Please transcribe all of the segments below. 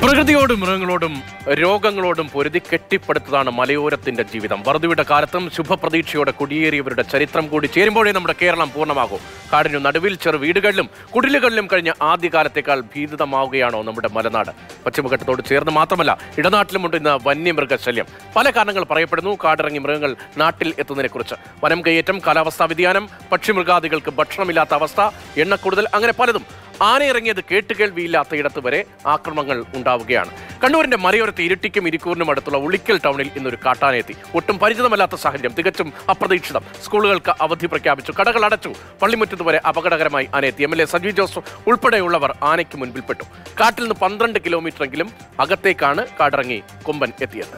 പ്രകൃതിയോടും മൃഗങ്ങളോടും രോഗങ്ങളോടും പൊരുതി കെട്ടിപ്പടുത്തതാണ് മലയോരത്തിന്റെ ജീവിതം വറുതിയുടെ കാലത്തും ശുഭപ്രതീക്ഷയോടെ കുടിയേറിയവരുടെ ചരിത്രം കൂടി ചേരുമ്പോഴേ നമ്മുടെ കേരളം പൂർണ്ണമാകൂ കാടിനു നടുവിൽ ചെറു വീടുകളിലും കുടിലുകളിലും കഴിഞ്ഞ ആദ്യകാലത്തേക്കാൾ ഭീതിതമാവുകയാണോ നമ്മുടെ മലനാട് പശ്ചിമഘട്ടത്തോട് ചേർന്ന് മാത്രമല്ല ഇടനാട്ടിലുമുണ്ട് ഇന്ന് വന്യമൃഗശല്യം പല കാരണങ്ങൾ പറയപ്പെടുന്നു കാടിറങ്ങി മൃഗങ്ങൾ നാട്ടിൽ എത്തുന്നതിനെക്കുറിച്ച് വനം കയ്യേറ്റം കാലാവസ്ഥാ വ്യതിയാനം പക്ഷിമൃഗാദികൾക്ക് ഭക്ഷണമില്ലാത്ത അവസ്ഥ എണ്ണക്കൂടുതൽ അങ്ങനെ പലതും ആനയിറങ്ങിയത് കേട്ടുകേൾവിയില്ലാത്ത ഇടത്ത് വരെ ആക്രമണങ്ങൾ ഉണ്ടാവുകയാണ് കണ്ണൂരിന്റെ മലയോരത്ത് ഇരിട്ടിക്കും ഇരിക്കൂറിനും അടുത്തുള്ള ഉളിക്കൽ ടൗണിൽ ഇന്നൊരു കാട്ടാനെത്തി ഒട്ടും പരിചിതമല്ലാത്ത സാഹചര്യം തികച്ചും അപ്രതീക്ഷിതം സ്കൂളുകൾക്ക് അവധി പ്രഖ്യാപിച്ചു കടകൾ അടച്ചു പള്ളിമുറ്റത്ത് വരെ അപകടകരമായി ആനയെത്തി M L A Saji Joseph ഉൾപ്പെടെയുള്ളവർ ആനയ്ക്ക് മുൻപിൽപ്പെട്ടു കാട്ടിൽ നിന്ന് പന്ത്രണ്ട് കിലോമീറ്ററെങ്കിലും അകത്തേക്കാണ് കാടിറങ്ങി കൊമ്പൻ എത്തിയത്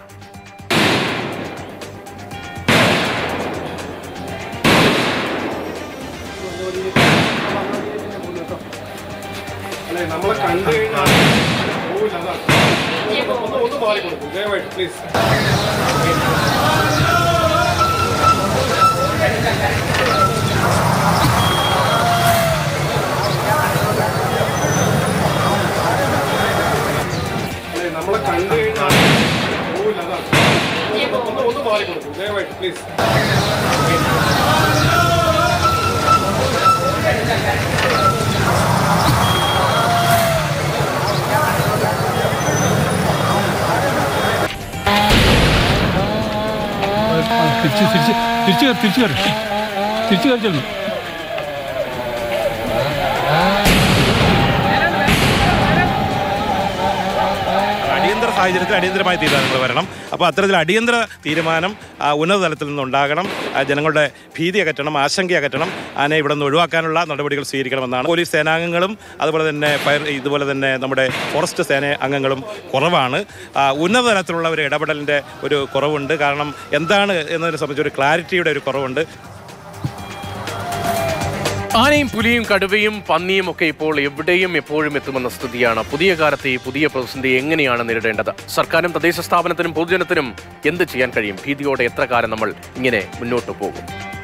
അല്ലെ നമ്മളെ കണ്ടു കഴിഞ്ഞാൽ പോവില്ല അതാണ് ഒന്ന് ഒന്ന് മാറി കൊടുക്കും ദയവായിട്ട് പ്ലീസ് അല്ലെ നമ്മളെ കണ്ടു കഴിഞ്ഞാൽ പോവില്ല അതാണ് ഒന്ന് ഒന്ന് ഒന്ന് മാറി കൊടുക്കും ദയവായിട്ട് പ്ലീസ് തിരിച്ച് തിരിച്ച് തിരിച്ച് കയറി തിരിച്ച് കയറി തിരിച്ച് കയറി ചെല്ലണം അടിയന്തര സാഹചര്യത്തിൽ അടിയന്തരമായ തീരുമാനങ്ങൾ വരണം അപ്പോൾ അത്തരത്തിൽ അടിയന്തര തീരുമാനം ആ, ഉന്നത തലത്തിൽ നിന്നുണ്ടാകണം ആ, ജനങ്ങളുടെ ഭീതി അകറ്റണം ആശങ്ക അകറ്റണം ആനയെ ഇവിടെ നിന്ന് ഒഴിവാക്കാനുള്ള നടപടികൾ സ്വീകരിക്കണമെന്നാണ് പോലീസ് സേനാംഗങ്ങളും അതുപോലെ തന്നെ ഫയർ ഇതുപോലെ തന്നെ നമ്മുടെ ഫോറസ്റ്റ് സേന അംഗങ്ങളും കുറവാണ് ആ, ഉന്നത തലത്തിലുള്ള ഒരു ഇടപെടലിൻ്റെ ഒരു കുറവുണ്ട് കാരണം എന്താണ് എന്നതിനെ സംബന്ധിച്ച് ഒരു ക്ലാരിറ്റിയുടെ ഒരു കുറവുണ്ട് ആനയും പുലിയും കടുവയും പന്നിയും ഒക്കെ ഇപ്പോൾ എവിടെയും എപ്പോഴും എത്തുമെന്ന സ്ഥിതിയാണ് പുതിയ കാലത്തെ ഈ പുതിയ പ്രതിസന്ധി എങ്ങനെയാണ് നേരിടേണ്ടത് സർക്കാരും തദ്ദേശ സ്ഥാപനത്തിനും പൊതുജനത്തിനും എന്ത് ചെയ്യാൻ കഴിയും ഭീതിയോടെ എത്ര കാലം നമ്മൾ ഇങ്ങനെ മുന്നോട്ട് പോകും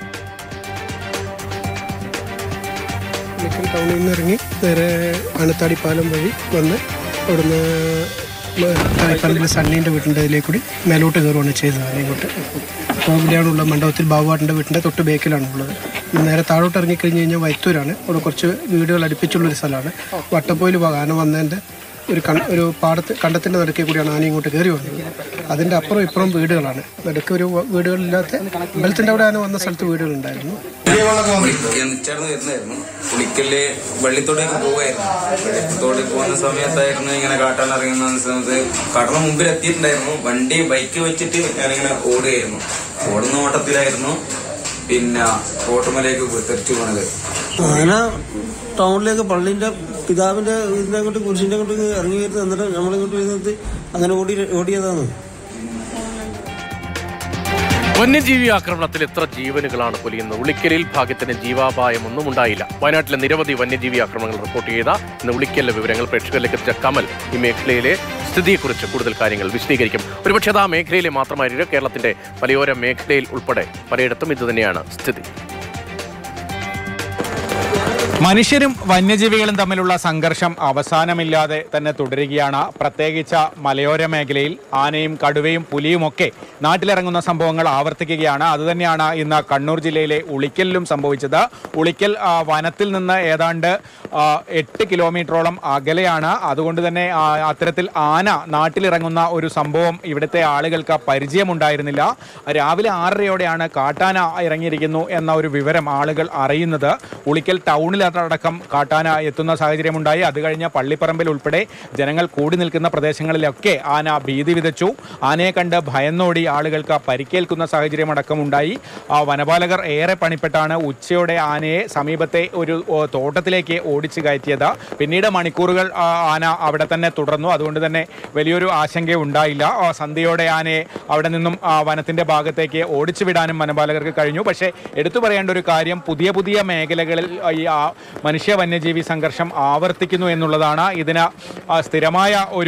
പുള്ളിക്കൽ ടൗണിൽ നിന്ന് ഇറങ്ങി നേരെ അണത്താടി പാലം വഴി വന്ന് അവിടുന്ന് താഴെപ്പറമ്പിലെ സണ്ണീൻ്റെ വീട്ടിൻ്റെ ഇതിലേക്ക് കൂടി മേലോട്ട് കയറുകയാണ് ചെയ്തത് അതിലോട്ട് അപ്പോൾ ഇവിടെയാണുള്ള മണ്ഡപത്തിൽ ബാബുവാട്ടിൻ്റെ വീട്ടിൻ്റെ തൊട്ട് ബേക്കിലാണുള്ളത് നേരെ താഴോട്ട് ഇറങ്ങിക്കഴിഞ്ഞ് കഴിഞ്ഞാൽ വൈത്തൂരാണ് അവിടെ കുറച്ച് വീടുകൾ അടുപ്പിച്ചുള്ളൊരു സ്ഥലമാണ് വട്ടപ്പോയിൽ ആന വന്നതിൻ്റെ ഒരു കൺ ഒരു പാടത്ത് കണ്ടത്തിൻ്റെ നടുക്കേ കൂടിയാണ് ആന ഇങ്ങോട്ട് കയറി വന്നത് അതിൻ്റെ അപ്പുറം ഇപ്പുറം വീടുകളാണ് നടുക്ക് ഒരു വീടുകളില്ലാത്ത അമ്പലത്തിൻ്റെ അവിടെ ആന വന്ന സ്ഥലത്ത് വീടുകളുണ്ടായിരുന്നു ചേർന്ന് വരുന്നതായിരുന്നു പുളിക്കല് വെള്ളിത്തോടേക്ക് പോവായിരുന്നു വെള്ളിത്തോട് പോകുന്ന സമയത്തായിരുന്നു ഇങ്ങനെ കാട്ടാൻ ഇറങ്ങുന്ന സമയത്ത് കടന്ന മുമ്പിൽ എത്തിയിട്ടുണ്ടായിരുന്നു വണ്ടി ബൈക്ക് വെച്ചിട്ട് ഞാനിങ്ങനെ ഓടുകയായിരുന്നു ഓടുന്ന ഓട്ടത്തിലായിരുന്നു പിന്നെ ഓട്ടുമലേക്ക് തെറിച്ചു പോണത് അങ്ങനെ ടൗണിലേക്ക് പള്ളിന്റെ പിതാവിന്റെ ഇതിന്റെ അങ്ങോട്ട് കുരിശിന്റെ അങ്ങോട്ട് ഇറങ്ങി വരുന്നത് എന്നിട്ട് നമ്മളിങ്ങോട്ട് വരുന്നത് അങ്ങനെ ഓടി ഓടിയതാണ് വന്യജീവി ആക്രമണത്തിൽ എത്ര ജീവനുകളാണ് പൊലിയുന്നത് ഉളിക്കലിൽ ഭാഗ്യത്തിന് ജീവാപായമൊന്നും ഉണ്ടായില്ല വയനാട്ടിലെ നിരവധി വന്യജീവി ആക്രമണങ്ങൾ റിപ്പോർട്ട് ചെയ്ത ഇന്ന് ഉളിക്കലിലെ വിവരങ്ങൾ പ്രേക്ഷകരിലേക്ക് എത്തിച്ച കമൽ ഈ മേഖലയിലെ സ്ഥിതിയെക്കുറിച്ച് കൂടുതൽ കാര്യങ്ങൾ വിശദീകരിക്കും ഒരുപക്ഷെ അത് ആ മേഖലയിലെ മാത്രമായിരിക്കും കേരളത്തിന്റെ മലയോര മേഖലയിൽ ഉൾപ്പെടെ പലയിടത്തും ഇത് തന്നെയാണ് സ്ഥിതി മനുഷ്യരും വന്യജീവികളും തമ്മിലുള്ള സംഘർഷം അവസാനമില്ലാതെ തന്നെ തുടരുകയാണ് പ്രത്യേകിച്ച് മലയോര മേഖലയിൽ ആനയും കടുവയും പുലിയുമൊക്കെ നാട്ടിലിറങ്ങുന്ന സംഭവങ്ങൾ ആവർത്തിക്കുകയാണ് അതുതന്നെയാണ് ഇന്ന് കണ്ണൂർ ജില്ലയിലെ ഉളിക്കലിലും സംഭവിച്ചത് ഉളിക്കൽ ആ, വനത്തിൽ നിന്ന് ഏതാണ്ട് ആ, എട്ട് കിലോമീറ്ററോളം അകലെയാണ് അതുകൊണ്ട് തന്നെ ആ, അത്തരത്തിൽ ആന നാട്ടിലിറങ്ങുന്ന ഒരു സംഭവം ഇവിടുത്തെ ആളുകൾക്ക് പരിചയമുണ്ടായിരുന്നില്ല രാവിലെ ആറരയോടെയാണ് കാട്ടാന ഇറങ്ങിയിരിക്കുന്നു എന്ന ഒരു വിവരം ആളുകൾ അറിയുന്നത് ഉളിക്കൽ ടൗണിലടക്കം കാട്ടാന എത്തുന്ന സാഹചര്യമുണ്ടായി അത് കഴിഞ്ഞ് പള്ളിപ്പറമ്പിൽ ഉൾപ്പെടെ ജനങ്ങൾ കൂടി നിൽക്കുന്ന പ്രദേശങ്ങളിലൊക്കെ ആന ഭീതി വിതച്ചു ആനയെ കണ്ട് ഭയന്നോടി ആളുകൾക്ക് പരിക്കേൽക്കുന്ന സാഹചര്യമടക്കം ഉണ്ടായി ആ വനപാലകർ ഏറെ പണിപ്പെട്ടാണ് ഉച്ചയോടെ ആനയെ സമീപത്തെ ഒരു ഓ, തോട്ടത്തിലേക്ക് ഓടിച്ചു കയറ്റിയത് പിന്നീട് മണിക്കൂറുകൾ ആ, ആന അവിടെ തന്നെ തുടർന്നു അതുകൊണ്ട് തന്നെ വലിയൊരു ആശങ്ക ഉണ്ടായില്ല ആ, സന്ധ്യയോടെ ആനയെ അവിടെ നിന്നും ആ, വനത്തിന്റെ ഭാഗത്തേക്ക് ഓടിച്ചു വിടാനും വനപാലകർക്ക് കഴിഞ്ഞു പക്ഷേ എടുത്തു പറയേണ്ട ഒരു കാര്യം പുതിയ പുതിയ മേഖലകളിൽ ആ, ഈ ആ, മനുഷ്യ വന്യജീവി സംഘർഷം ആവർത്തിക്കുന്നു എന്നുള്ളതാണ് ഇതിന് ആ, സ്ഥിരമായ ഒരു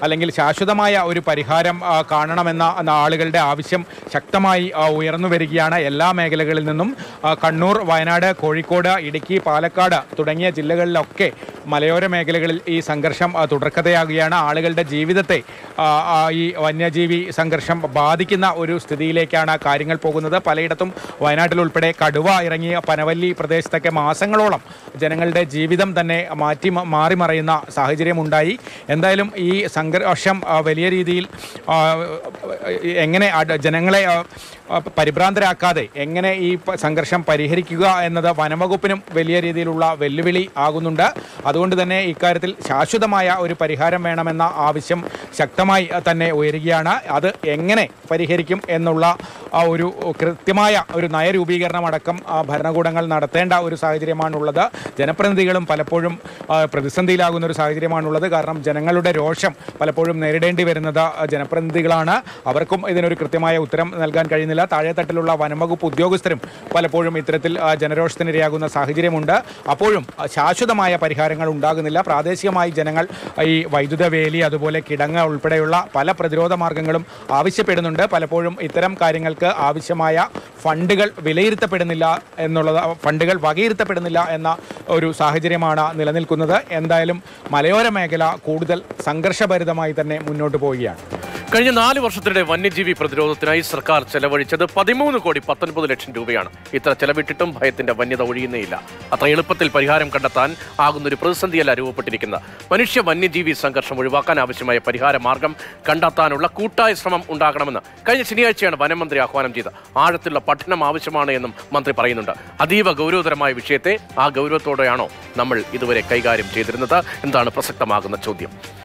അല്ലെങ്കിൽ ശാശ്വതമായ ഒരു പരിഹാരം ആ, കാണണമെന്ന എന്ന ആളുകളുടെ ആവശ്യം ശക്തമായി ആ, ഉയർന്നു വരികയാണ് എല്ലാ മേഖലകളിൽ നിന്നും ആ, കണ്ണൂർ വയനാട് കോഴിക്കോട് ഇടുക്കി പാലക്കാട് തുടങ്ങിയ ജില്ലകളിലൊക്കെ മലയോര മേഖലകളിൽ ഈ സംഘർഷം ആ, തുടർക്കഥയാകുകയാണ് ആളുകളുടെ ജീവിതത്തെ ആ, ആ, ഈ വന്യജീവി സംഘർഷം ബാധിക്കുന്ന ഒരു സ്ഥിതിയിലേക്കാണ് കാര്യങ്ങൾ പോകുന്നത് പലയിടത്തും വയനാട്ടിൽ ഉൾപ്പെടെ കടുവ ഇറങ്ങിയ പനവല്ലി പ്രദേശത്തൊക്കെ മാസങ്ങളോളം ജനങ്ങളുടെ ജീവിതം തന്നെ മാറ്റി മ- മാറി മറയുന്ന സാഹചര്യമുണ്ടായി എന്തായാലും ഈ സംഘർഷം ആ, വലിയ രീതിയിൽ ആ, എങ്ങനെ അട- ജനങ്ങളെ ആ, ആ, പരിഭ്രാന്തരാക്കാതെ എങ്ങനെ ഈ പ- സംഘർഷം പരിഹരിക്കുക എന്നത് വനംവകുപ്പിനും വലിയ രീതിയിലുള്ള വെല്ലുവിളി ആകുന്നുണ്ട് അതുകൊണ്ട് തന്നെ ഇക്കാര്യത്തിൽ ശാശ്വതമായ ഒരു പരിഹാരം വേണമെന്ന ആവശ്യം ശക്തമായി ആ, തന്നെ ഉയരുകയാണ് അത് എങ്ങനെ പരിഹരിക്കും എന്നുള്ള ആ ഒരു കൃത്യമായ ഒരു നയരൂപീകരണം അടക്കം ആ, ഭരണകൂടങ്ങൾ നടത്തേണ്ട ഒരു സാഹചര്യമാണുള്ളത് ജനപ്രതിനിധികളും പലപ്പോഴും ആ, പ്രതിസന്ധിയിലാകുന്ന ഒരു സാഹചര്യമാണുള്ളത് കാരണം ജനങ്ങളുടെ രോഷം പലപ്പോഴും നേരിടേണ്ടി വരുന്നത് ആ, ജനപ്രതിനിധികളാണ് അവർക്കും ഇതിനൊരു കൃത്യമായ ഉത്തരം നൽകാൻ കഴിയുന്നില്ല താഴെത്തട്ടിലുള്ള വനംവകുപ്പ് ഉദ്യോഗസ്ഥരും പലപ്പോഴും ഇത്തരത്തിൽ ആ, ജനരോഷത്തിനിരയാകുന്ന സാഹചര്യമുണ്ട് അപ്പോഴും ആ, ശാശ്വതമായ പരിഹാരങ്ങൾ ഉണ്ടാകുന്നില്ല പ്രാദേശികമായി ജനങ്ങൾ ഈ വൈദ്യുത വേലി അതുപോലെ കിടങ്ങ് ഉൾപ്പെടെയുള്ള പല പ്രതിരോധ മാർഗങ്ങളും ആവശ്യപ്പെടുന്നുണ്ട് പലപ്പോഴും ഇത്തരം കാര്യങ്ങൾക്ക് ആവശ്യമായ ഫണ്ടുകൾ വിലയിരുത്തപ്പെടുന്നില്ല എന്നുള്ളത് ഫണ്ടുകൾ വകയിരുത്തപ്പെടുന്നില്ല എന്ന ഒരു സാഹചര്യമാണ് നിലനിൽക്കുന്നത് എന്തായാലും മലയോര മേഖല കൂടുതൽ സംഘർഷഭരിതമായി തന്നെ മുന്നോട്ട് പോവുകയാണ് കഴിഞ്ഞ നാല് വർഷത്തിനിടെ വന്യജീവി പ്രതിരോധത്തിനായി സർക്കാർ ചെലവഴിച്ചത് പതിമൂന്ന് കോടി പത്തൊൻപത് ലക്ഷം രൂപയാണ് ഇത്ര ചെലവിട്ടിട്ടും ഭയത്തിന്റെ വന്യത ഒഴിയുന്നേയില്ല അത്ര എളുപ്പത്തിൽ പരിഹാരം കണ്ടെത്താൻ ആകുന്ന ഒരു പ്രതിസന്ധിയല്ല രൂപപ്പെട്ടിരിക്കുന്നത് മനുഷ്യ വന്യജീവി സംഘർഷം ഒഴിവാക്കാൻ ആവശ്യമായ പരിഹാര മാർഗം കണ്ടെത്താനുള്ള കൂട്ടായ ശ്രമം ഉണ്ടാകണമെന്ന് കഴിഞ്ഞ ശനിയാഴ്ചയാണ് വനമന്ത്രി ആഹ്വാനം ചെയ്തത് ആഴത്തിലുള്ള പഠനം ആവശ്യമാണ് എന്നും മന്ത്രി പറയുന്നുണ്ട് അതീവ ഗൗരവതരമായ വിഷയത്തെ ആ ഗൗരവത്തോടെയാണോ നമ്മൾ ഇതുവരെ കൈകാര്യം ചെയ്തിരുന്നത് എന്താണ് പ്രസക്തമാകുന്ന ചോദ്യം